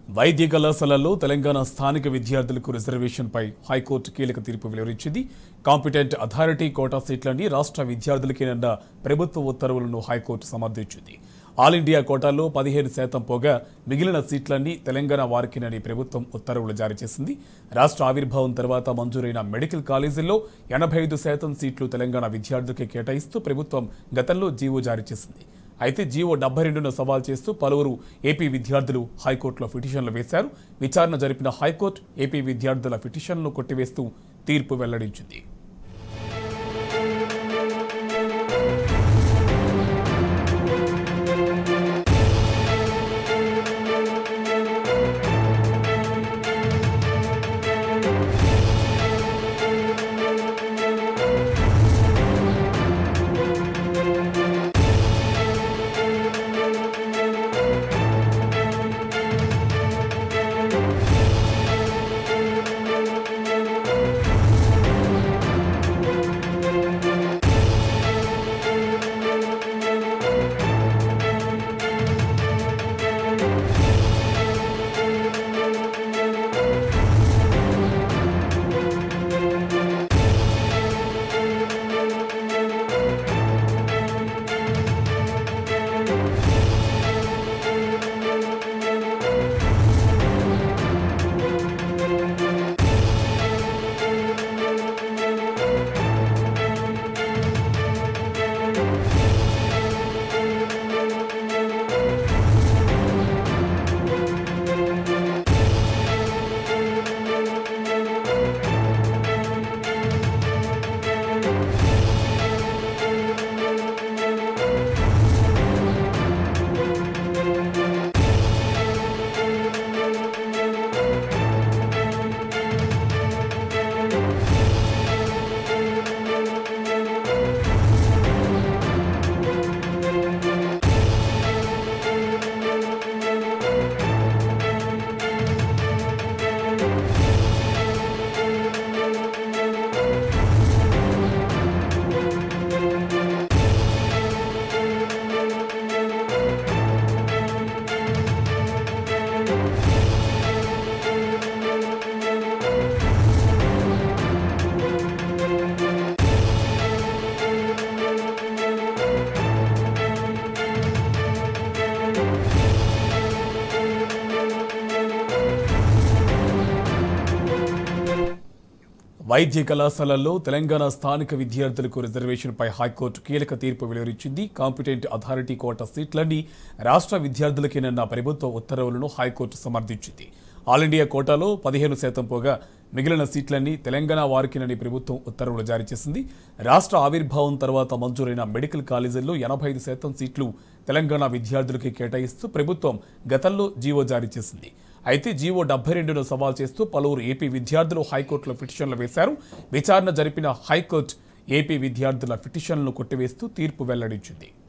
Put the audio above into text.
వైద్య కళాశాలల్లో తెలంగాణ స్థానిక విద్యార్థులకు రిజర్వేషన్పై హైకోర్టు కీలక తీర్పు వెలువరించింది కాంపిటెంట్ అథారిటీ కోటా సీట్లని రాష్ట్ర విద్యార్థులకేనన్న ప్రభుత్వ ఉత్తర్వులను హైకోర్టు సమర్థించింది ఆల్ ఇండియా కోటాలో పదిహేను శాతం పోగా మిగిలిన సీట్లన్నీ తెలంగాణ వారికినని ప్రభుత్వం ఉత్తర్వులు జారీ చేసింది రాష్ట్ర ఆవిర్భావం తర్వాత మంజూరైన మెడికల్ కాలేజీల్లో ఎనభై ఐదు శాతం సీట్లు తెలంగాణ విద్యార్థులకే కేటాయిస్తూ ప్రభుత్వం గతంలో జీవో జారీ చేసింది అయితే జీవో డెబ్బై రెండును సవాల్ చేస్తూ పలువురు ఏపీ విద్యార్థులు హైకోర్టులో పిటిషన్లు వేశారు విచారణ జరిపిన హైకోర్టు ఏపీ విద్యార్థుల పిటిషన్లను కొట్టివేస్తూ తీర్పు వెల్లడించింది వైద్య కళాశాలల్లో తెలంగాణ స్థానిక విద్యార్థులకు రిజర్వేషన్పై హైకోర్టు కీలక తీర్పు వెలువరించింది కాంపిటెంట్ అథారిటీ కోటా సీట్లన్నీ రాష్ట్ర విద్యార్థులకేనన్న ప్రభుత్వ ఉత్తర్వులను హైకోర్టు సమర్థించింది ఆల్ ఇండియా కోటాలో పదిహేను శాతం పోగా మిగిలిన సీట్లన్నీ తెలంగాణ వారికినని ప్రభుత్వం ఉత్తర్వులు జారీ చేసింది రాష్ట్ర ఆవిర్భావం తర్వాత మంజూరైన మెడికల్ కాలేజీల్లో ఎనభై ఐదు శాతం సీట్లు తెలంగాణ విద్యార్థులకి కేటాయిస్తూ ప్రభుత్వం గతంలో జీవో జారీ చేసింది అయితే జీవో డెబ్బై రెండును సవాల్ చేస్తూ పలువురు ఏపీ విద్యార్థులు హైకోర్టులో పిటిషన్లు వేశారు విచారణ జరిపిన హైకోర్టు ఏపీ విద్యార్థుల పిటిషన్లను కొట్టివేస్తూ తీర్పు వెల్లడించింది